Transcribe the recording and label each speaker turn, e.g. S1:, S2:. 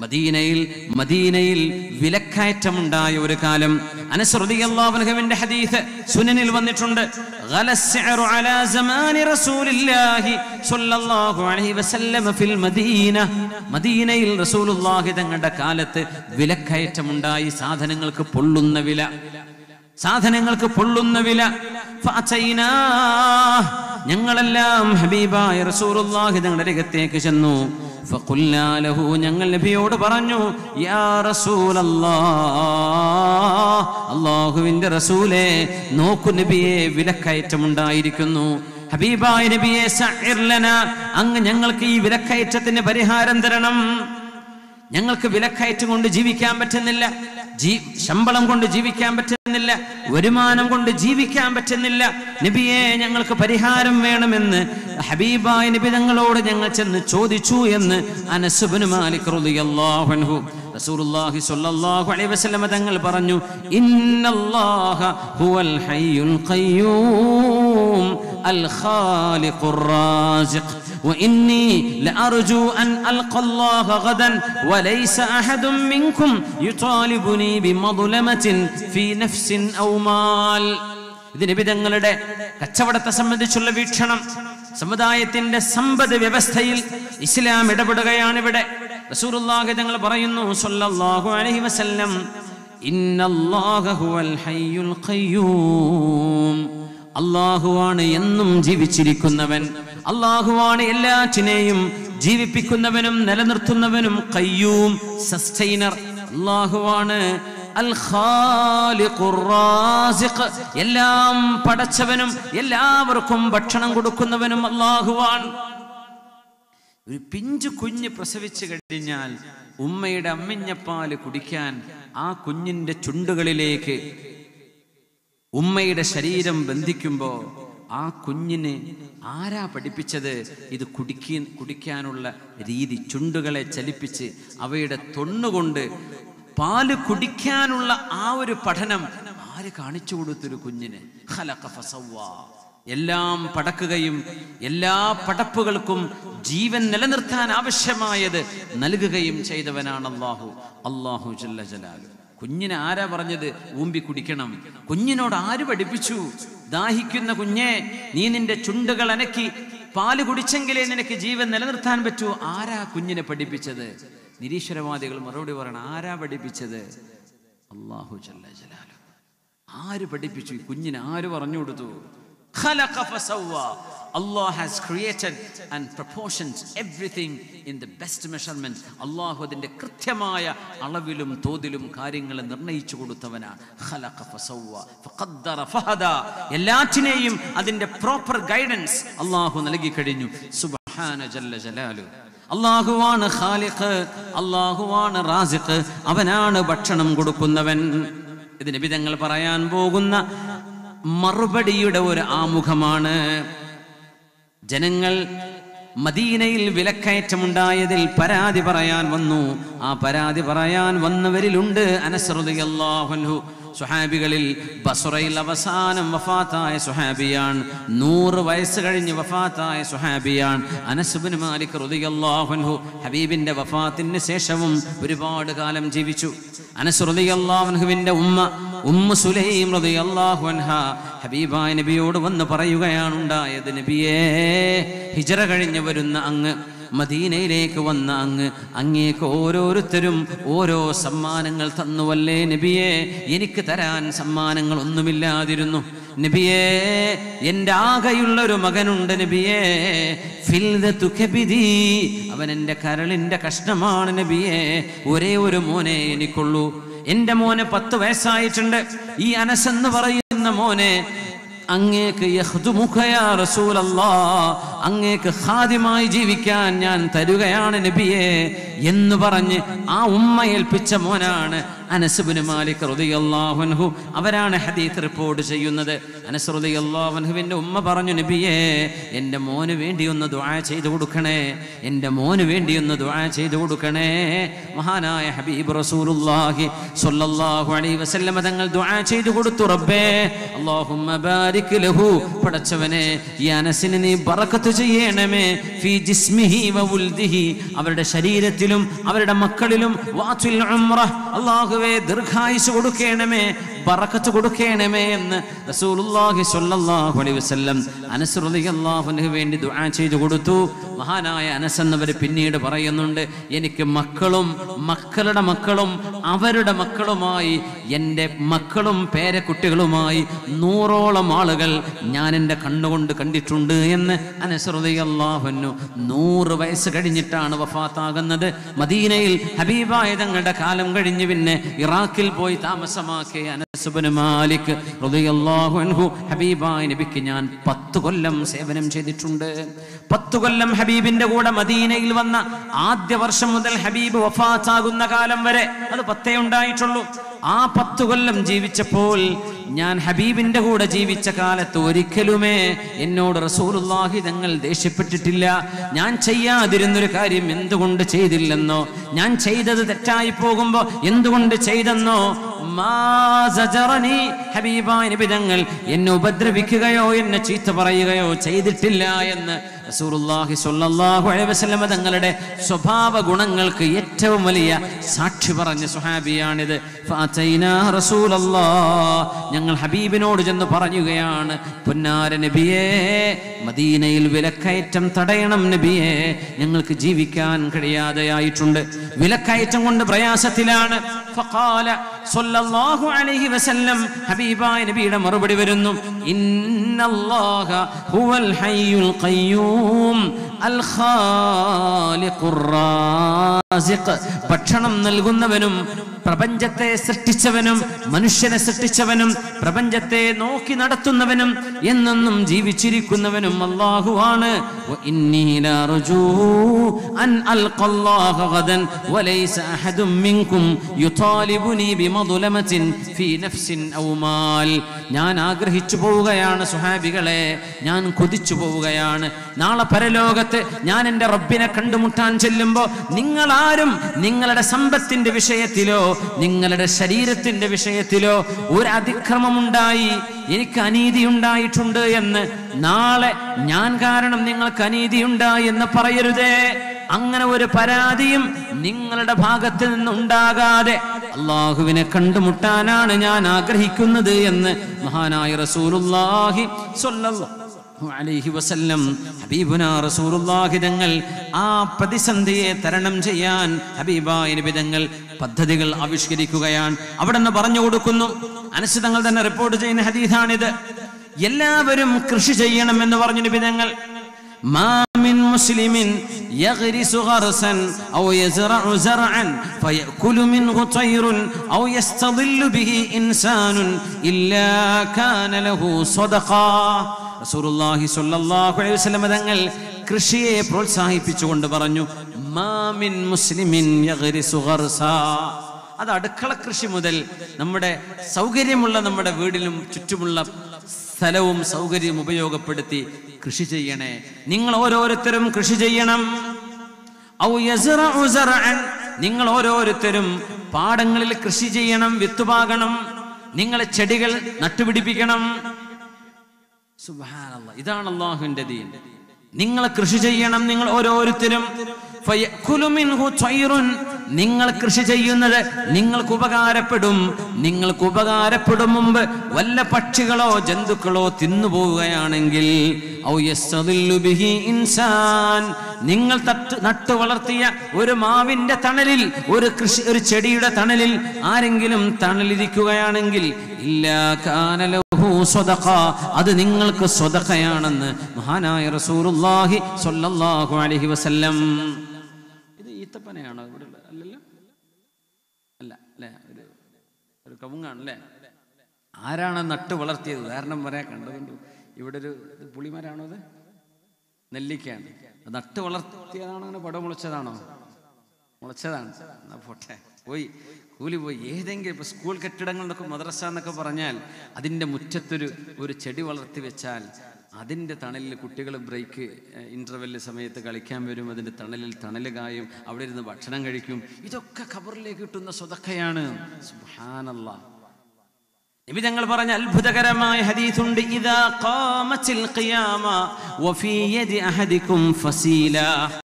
S1: മദീനയിൽ മദീനയിൽ വിലക്കയറ്റമുണ്ടായ ഒരു കാലം അനസ്രുതിയല്ലാഹുവിന്റെ ഹദീസ് സുനനിൽ വന്നിട്ടുണ്ട് ഗലസ്സിഅറു അലാ സമാനി റസൂലില്ലാഹി സ്വല്ലല്ലാഹു അലൈഹി വസല്ലം ഫിൽ മദീന മദീനയിൽ റസൂലുള്ളാഹി തങ്ങളുടെ കാലത്ത് വിലക്കയറ്റമുണ്ടായി സാധനങ്ങൾക്ക് പൊള്ളുന്ന വില സാധനങ്ങൾക്ക് പൊള്ളുന്ന വില ഫഅതൈനാ. ഞങ്ങളെല്ലാം ഹബീബായ റസൂലുള്ളാഹി തങ്ങളുടെ രംഗത്തേക്ക് ചെന്നു ഫഖുൽനാ ലഹു ഞങ്ങൾ നബിയോട് പറഞ്ഞു യാ റസൂലല്ലാഹ് അല്ലാഹുവിന്റെ റസൂലേ നോക്കു നബിയെ വിലക്കയറ്റമുണ്ടായിരിക്കുന്നു ഹബീബായ നബിയെ സഅിർ ലനാ അങ്ങ് ഞങ്ങൾക്ക് ഈ വിലക്കയറ്റത്തിന് പരിഹാരം തരണം ഞങ്ങൾക്ക് വിലക്കയറ്റം കൊണ്ട് ജീവിക്കാൻ പറ്റുന്നില്ല ജീ ശമ്പളം കൊണ്ട് ജീവിക്കാൻ പറ്റുന്നില്ല വരുമാനം കൊണ്ട് ജീവിക്കാൻ പറ്റുന്നില്ല നബിയെ ഞങ്ങൾക്ക് പരിഹാരം വേണമെന്ന് ഹബീബായ നബി ഞങ്ങളോട് ഞങ്ങൾ ചെന്ന് ചോദിച്ചു എന്ന് അനസുബിന് മാലിക് റളിയല്ലാഹു അൻഹു റസൂലുള്ളാഹി സ്വല്ലല്ലാഹു അലൈഹി വസല്ലം തങ്ങൾ പറഞ്ഞു ഇന്നല്ലാഹ ഹുവൽ ഹയ്യുൽ ഖയ്യൂം അൽ ഖാലിഖുർ റാസിഖ് وإني لأرجو أن ألقى الله غدا وليس أحد منكم يطالبني بمظلمة في نفس أو مال ഇത് നിബിധങ്ങളുടെ കച്ചവടത്തെ സംബന്ധിച്ചുള്ള വീക്ഷണം സമുദായത്തിന്റെ സമ്പദ് വ്യവസ്ഥയിൽ ഇസ്ലാം ഇടപെടുകയാണ് ഇവിടെ റസൂലുള്ളാഹി തങ്ങൾ പറയുന്നു സല്ലല്ലാഹു അലൈഹി വസല്ലം ഇന്നല്ലാഹ ഹുവൽ ഹയ്യുൽ ഖയ്യൂം അള്ളാഹുവാണ് എന്നും ജീവിച്ചിരിക്കുന്നവൻ അള്ളാഹുവാണ് എല്ലാറ്റിനെയും ജീവിപ്പിക്കുന്നവനും നിലനിർത്തുന്നവനും കയ്യൂം സസ്റ്റൈനർ അള്ളാഹുവാണ് അൽ ഖാലിഖുർ റാസിഖ് എല്ലാം പടച്ചവനും എല്ലാവർക്കും ഭക്ഷണം കൊടുക്കുന്നവനും അള്ളാഹുവാൻ ഒരു പിഞ്ചു കുഞ്ഞ് പ്രസവിച്ചു കഴിഞ്ഞാൽ ഉമ്മയുടെ അമ്മിഞ്ഞപ്പാല് കുടിക്കാൻ ആ കുഞ്ഞിന്റെ ചുണ്ടുകളിലേക്ക് ഉമ്മയുടെ ശരീരം ബന്ധിക്കുമ്പോൾ ആ കുഞ്ഞിന് ആരാ പഠിപ്പിച്ചത് ഇത് കുടിക്കി കുടിക്കാനുള്ള രീതി ചുണ്ടുകളെ ചലിപ്പിച്ച് അവയുടെ തൊണ്ണുകൊണ്ട് പാല് കുടിക്കാനുള്ള ആ ഒരു പഠനം ആര് കാണിച്ചു കൊടുത്തൊരു കുഞ്ഞിന് ഖലഖ ഫസവ്വാ. എല്ലാം പടക്കുകയും എല്ലാ പടപ്പുകൾക്കും ജീവൻ നിലനിർത്താൻ ആവശ്യമായത് നൽകുകയും ചെയ്തവനാണ് അള്ളാഹു അള്ളാഹു ജല്ല ജലാലു കുഞ്ഞിനെ ആരാ പറഞ്ഞത് ഊമ്പി കുടിക്കണം കുഞ്ഞിനോട് ആര് പഠിപ്പിച്ചു ദാഹിക്കുന്ന കുഞ്ഞെ നീ നിന്റെ ചുണ്ടുകൾ അനക്കി പാല് കുടിച്ചെങ്കിലേ നിനക്ക് ജീവൻ നിലനിർത്താൻ പറ്റൂ ആരാ കുഞ്ഞിനെ പഠിപ്പിച്ചത് നിരീശ്വരവാദികൾ മറുപടി പറയണം ആരാ പഠിപ്പിച്ചത് അള്ളാഹു ജല്ല ജലാലു ആര് പഠിപ്പിച്ചു ഈ കുഞ്ഞിന് ആര് പറഞ്ഞു കൊടുത്തു خلق فسوى. Allah has created and proportioned everything in the best measurement. അള്ളാഹു അതിന്റെ കൃത്യമായ അളവിലും തോതിലും കാര്യങ്ങൾ നിർണയിച്ചു കൊടുത്തവനാണ് خلق فسوى. فقدر فهدى. എല്ലാറ്റിനെയും അതിന്റെ പ്രോപ്പർ ഗൈഡൻസ് അള്ളാഹു നൽകി കഴിഞ്ഞു സുബ്ഹാന ജല്ല ജലാലു അള്ളാഹുവാണ് ഖാലിഖ് അള്ളാഹുവാണ് റാസിഖ് അവനാണ് ഭക്ഷണം കൊടുക്കുന്നവൻ ഇത് നബിതങ്ങൾ പറയാൻ പോകുന്ന മറുപടിയുടെ ഒരു ആമുഖമാണ് ജനങ്ങൾ മദീനയിൽ വിലക്കയറ്റമുണ്ടായതിൽ പരാതി പറയാൻ വന്നു ആ പരാതി പറയാൻ വന്നവരിലുണ്ട് അനസ്രുതിയല്ലാഹു സുഹാബികളിൽ ബസുറയിൽ അവസാനം വഫാത്തായ സുഹാബിയാൻ നൂറ് വയസ്സ് കഴിഞ്ഞ് വഫാത്തായ സുഹാബിയാൻ അനസുബിൻ മാലിക് റുദിയല്ലാഹുൻഹു ഹബീബിന്റെ വഫാത്തിന് ശേഷവും ഒരുപാട് കാലം ജീവിച്ചു അനസ് റുദിയല്ലാഹുൻഹുവിന്റെ ഉമ്മ ഉമ്മ സുലൈം റളിയല്ലാഹു അൻഹ ഹബീബായ നബിയോട് വന്ന് പറയുകയാണ് ഉണ്ടായത് നബിയേ ഹിജറ കഴിഞ്ഞ് വരുന്ന അങ്ങ് മദീനയിലേക്ക് വന്ന അങ്ങ് അങ്ങേക്ക് ഓരോരുത്തരും ഓരോ സമ്മാനങ്ങൾ തന്നുവല്ലേ നബിയെ എനിക്ക് തരാൻ സമ്മാനങ്ങൾ ഒന്നുമില്ലാതിരുന്നു നബിയേ എൻ്റെ ആകെയുള്ള ഒരു മകനുണ്ട് നബിയേ ഫിൽദത്തു കബിദി. അവൻ എൻ്റെ കരളിൻ്റെ കഷ്ണമാണ് നബിയേ ഒരേ ഒരു മോനെ എനിക്കുള്ളൂ എൻ്റെ മോന് പത്ത് വയസ്സായിട്ടുണ്ട് ഈ അനസ് എന്ന് പറയുന്ന മോനെ അങ്ങേക്ക് യഹ്ദുമുഖ യാ റസൂലല്ലാ അങ്ങേക്ക് ഖാദിമായി ജീവിക്കാൻ ഞാൻ തരുകയാണ് നബിയെ എന്ന് പറഞ്ഞ് ആ ഉമ്മ ഏൽപ്പിച്ച മോനാണ് അനസുബിന് മാലിക് റളിയല്ലാഹു അൻഹു അവരാണ് ഹദീത്ത് റിപ്പോർട്ട് ചെയ്യുന്നത് അനസ് റളിയല്ലാഹു അൻഹുവിന്റെ ഉമ്മ പറഞ്ഞു നബിയെ എൻ്റെ മോന് വേണ്ടി ഒന്ന് ദുആ ചെയ്തു കൊടുക്കണേ എൻ്റെ മോന് വേണ്ടി ഒന്ന് ദുആ ചെയ്തു കൊടുക്കണേ മഹാനായ ഹബീബ് റസൂലുള്ളാഹി സ്വല്ലല്ലാഹു അലൈഹി വസല്ലമ തങ്ങൾ ദുആ ചെയ്തു കൊടുത്തു റബ്ബേ അല്ലാഹുമ്മ ബാരിക് ബാരിക് ലഹു പടച്ചവനെ ഈ അനസിന് നീ ബറക്കത്ത് ചെയ്യണമേ ഫീ ജിസ്മിഹി വ ഉൽദിഹി അവരുടെ ശരീരത്തിലും അവരുടെ മക്കളിലും വാത്തുൽ ഉംറ അല്ലാഹുവേ ദീർഘായുസ് കൊടുക്കണമേ ബറക്കത്ത് കൊടുക്കണമേ എന്ന് റസൂലുള്ളാഹി സ്വല്ലല്ലാഹു അലൈഹി വസല്ലം അനസ് റളിയല്ലാഹു അൻഹു വേണ്ടി ദുആ ചെയ്തു കൊടുത്തു മഹാനായ അനസ് എന്നവർ പിന്നീട് പറയുന്നുണ്ട് എനിക്ക് മക്കളും മക്കളുടെ മക്കളും അവരുടെ മക്കളുമായി എൻ്റെ മക്കളും പേരക്കുട്ടികളുമായി നൂറോളം ആളുകൾ ഞാൻ എൻ്റെ കണ്ണുകൊണ്ട് കണ്ടിട്ടുണ്ട് എന്ന് അനസ് റളിയല്ലാഹു അൻഹു നൂറ് വയസ്സ് കഴിഞ്ഞിട്ടാണ് വഫാത്താകുന്നത് മദീനയിൽ ഹബീബായ തങ്ങളുടെ കാലം കഴിഞ്ഞ് പിന്നെ ഇറാഖിൽ പോയി താമസമാക്കിയ അനസുബന് മാലിക് റളിയല്ലാഹു അൻഹു ഹബീബായ നബിക്ക് ഞാൻ പത്ത് കൊല്ലം സേവനം ചെയ്തിട്ടുണ്ട് പത്ത് കൊല്ലം ഹബീബിന്റെ കൂടെ മദീനയിൽ വന്ന ആദ്യ വർഷം മുതൽ ഹബീബ് വഫാത്താകുന്ന കാലം വരെ അത് പത്തേ ഉണ്ടായിട്ടുള്ളൂ ആ പത്ത് കൊല്ലം ജീവിച്ചപ്പോൾ ഞാൻ ഹബീബിന്റെ കൂടെ ജീവിച്ച കാലത്ത് ഒരിക്കലുമേ എന്നോട് റസൂലുള്ളാഹി തങ്ങൾ ദേഷ്യപ്പെട്ടിട്ടില്ല ഞാൻ ചെയ്യാതിരുന്നൊരു കാര്യം എന്തുകൊണ്ട് ചെയ്തില്ലെന്നോ ഞാൻ ചെയ്തത് തെറ്റായി പോകുമ്പോ എന്തുകൊണ്ട് ചെയ്തെന്നോ മാ സജറനി ഹബീബായ നബി തങ്ങൾ എന്നെ ഉപദ്രവിക്കുകയോ എന്നെ ചീത്ത പറയുകയോ ചെയ്തിട്ടില്ല എന്ന് റസൂലുള്ളാഹി സ്വല്ലല്ലാഹു അലൈഹി വസല്ലമ തങ്ങളുടെ സ്വഭാവ ഗുണങ്ങൾക്ക് ഏറ്റവും വലിയ സാക്ഷി പറഞ്ഞ സുഹാബിയാണിത് ഫഅതൈനാ റസൂലല്ലാഹ് ഞങ്ങൾ ഹബീബിനോട് ചെന്ന് പറയുകയാണ് പൊന്നാര നബിയേ മദീനയിൽ വിലക്കയറ്റം തടയണം നബിയേ ഞങ്ങൾക്ക് ജീവിക്കാൻ കഴിയാതെയായിട്ടുണ്ട് വിലക്കയറ്റം കൊണ്ട് പ്രയാസത്തിലാണ് ഫഖാല സ്വല്ലല്ലാഹു അലൈഹി വസല്ലം ഹബീബായ നബിയുടെ മറുപടി വരുന്നു ഇന്നല്ലാഹ ഹുവൽ ഹയ്യുൽ ഖയ്യൂം അൽ ഖാലിഖുർ റാസിഖ് ഭക്ഷണം നൽകുന്നവനും പ്രപഞ്ചത്തെ സൃഷ്ടിച്ചവനും മനുഷ്യനെ സൃഷ്ടിച്ചവനും പ്രപഞ്ചത്തെ നോക്കി നടത്തുന്നവനും എന്നെന്നും ജീവിച്ചിരിക്കുന്നവനും അല്ലാഹുവാണ് وإني لأرجو أن ألقى الله غدا وليس أحد منكم يطالبني بمظلمة في نفس أو مال ഞാൻ ആഗ്രഹിച്ചു പോവുകയാണ് സുഹാബികളെ ഞാൻ കൊതിച്ചു പോവുകയാണ് നാളെ പരലോകത്ത് ഞാൻ എൻ്റെ റബ്ബിനെ കണ്ടുമുട്ടാൻ ചെല്ലുമ്പോൾ നിങ്ങളാരും നിങ്ങളുടെ സമ്പത്തിന്റെ വിഷയത്തിലോ നിങ്ങളുടെ ശരീരത്തിന്റെ വിഷയത്തിലോ ഒരു അതിക്രമമുണ്ടായി എനിക്ക് അനീതി ഉണ്ടായിട്ടുണ്ട് എന്ന് നാളെ ഞാൻ കാരണം നിങ്ങൾക്ക് അനീതി ഉണ്ടായി എന്ന് പറയരുതേ അങ്ങനെ ഒരു പരാതിയും നിങ്ങളുടെ ഭാഗത്ത് നിന്ന് ഉണ്ടാകാതെ അള്ളാഹുവിനെ കണ്ടുമുട്ടാനാണ് ഞാൻ ആഗ്രഹിക്കുന്നത് എന്ന് മഹാനായ റസൂലുള്ളാഹി സ്വല്ലല്ലാഹു അലൈഹി വസല്ലം ഹബീബുന റസൂലുള്ളാഹി തങ്ങൾ ആ പ്രതിസന്ധിയെ തരണം ചെയ്യാൻ ഹബീബായ നബി തങ്ങൾ പദ്ധതികൾ ആവിഷ്കരിക്കുകയാണ് അവിടെ നിന്ന് പറഞ്ഞു കൊടുക്കുന്നു അനസ് തങ്ങൾ തന്നെ റിപ്പോർട്ട് ചെയ്യുന്ന ഹദീസാണിത് എല്ലാവരും കൃഷി ചെയ്യണം എന്ന് പറഞ്ഞു നബി തങ്ങൾ ما من مسلم يغرس غرسا أو يزرع زرعا فيأكل منه طير أو يستظل به إنسان إلا كان له صدقة رسول الله صلى الله عليه وسلم തങ്ങൾ കൃഷിയെ പ്രോത്സാഹിപ്പിച്ചുകൊണ്ട് പറഞ്ഞു മാമിൻ മുസ്ലിമിൻ യഗ്രിസു ഗർസാ അത് അടുക്കള കൃഷി മുതൽ നമ്മുടെ സൗകര്യമുള്ള നമ്മുടെ വീടിലും ചുറ്റുമുള്ള സ്ഥലവും സൗകര്യവും ഉപയോഗപ്പെടുത്തി കൃഷി ചെയ്യണേ നിങ്ങൾ ഓരോരുത്തരും കൃഷി ചെയ്യണം ഔ യസ്റഉ സറഅൻ. നിങ്ങൾ ഓരോരുത്തരും പാടങ്ങളിൽ കൃഷി ചെയ്യണം വിത്തുപാകണം നിങ്ങൾ ചെടികൾ നട്ടുപിടിപ്പിക്കണം സുബ്ഹാനല്ലാഹ് ഇതാണ് അള്ളാഹുവിന്റെ ദീൻ നിങ്ങൾ കൃഷി ചെയ്യണം നിങ്ങൾ ഓരോരുത്തരും ഫയഅ്കുലു മിൻഹു ത്വയ്റുൻ. നിങ്ങൾ കൃഷി ചെയ്യുന്നത് നിങ്ങൾക്ക് ഉപകാരപ്പെടും നിങ്ങൾക്ക് ഉപകാരപ്പെടും മുമ്പ് വല്ല പക്ഷികളോ ജന്തുക്കളോ തിന്നുപോവുകയാണെങ്കിൽ ഔ യസ്തദില്ലു ബിഹി ഇൻസാൻ നിങ്ങൾ തട്ട് നട്ടു വളർത്തിയ ഒരു മാവിന്റെ തണലിൽ ഒരു കൃഷി ഒരു ചെടിയുടെ തണലിൽ ആരെങ്കിലും തണലിരിക്കുകയാണെങ്കിൽ ഇല്ലാ കാനലഹു സ്വതഖ അത് നിങ്ങൾക്ക് സ്വതഖയാണെന്ന് മഹാനായ റസൂലുള്ളാഹി സ്വല്ലല്ലാഹു അലൈഹി വസല്ലം ഇത് ഈത്തപ്പനയാണോ ഇവിടെ ഉള്ളത്? അല്ലല്ലോ അല്ല അല്ലേ ഒരു ഒരു കവുങ്ങാണ് അല്ലേ ആരാണ് നട്ട് വളർത്തിയത് ഉദാഹരണം പറയാൻ കണ്ടതുണ്ട് ഇവിടെ ഒരു ഇത് പുളിമരാണോ അത് നെല്ലിക്കയാണ് അത് നട്ട് വളർത്തിയതാണോ അങ്ങനെ പടം മുളച്ചതാണോ മുളച്ചതാണ് എന്നാ പോട്ടെ പോയി കൂലി പോയി ഏതെങ്കിലും ഇപ്പൊ സ്കൂൾ കെട്ടിടങ്ങൾ എന്നൊക്കെ മദ്രസ എന്നൊക്കെ പറഞ്ഞാൽ അതിൻ്റെ മുറ്റത്തൊരു ഒരു ചെടി വളർത്തി വെച്ചാൽ അതിൻ്റെ തണലിൽ കുട്ടികൾ ബ്രേക്ക് ഇൻ്റർവെല്ല് സമയത്ത് കളിക്കാൻ വരും അതിൻ്റെ തണലിൽ തണൽ കായും അവിടെ ഇരുന്ന് ഭക്ഷണം കഴിക്കും ഇതൊക്കെ ഖബറിലേക്ക് കിട്ടുന്ന സ്വതക്കയാണ് സുബ്ഹാനല്ലാ നബി തങ്ങൾ പറഞ്ഞ അത്ഭുതകരമായ ഹദീസുണ്ട് ഇദാ ഖാമത്തിൽ ഖിയാമ വഫീ യദി അഹദികും ഫസീല